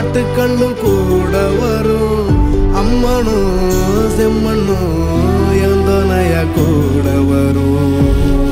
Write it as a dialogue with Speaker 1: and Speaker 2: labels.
Speaker 1: ஆட்டுக்கண்ணும் கூட வரும் அம்மனும் செம்மண்ணும் என் துணைய கூட வரும்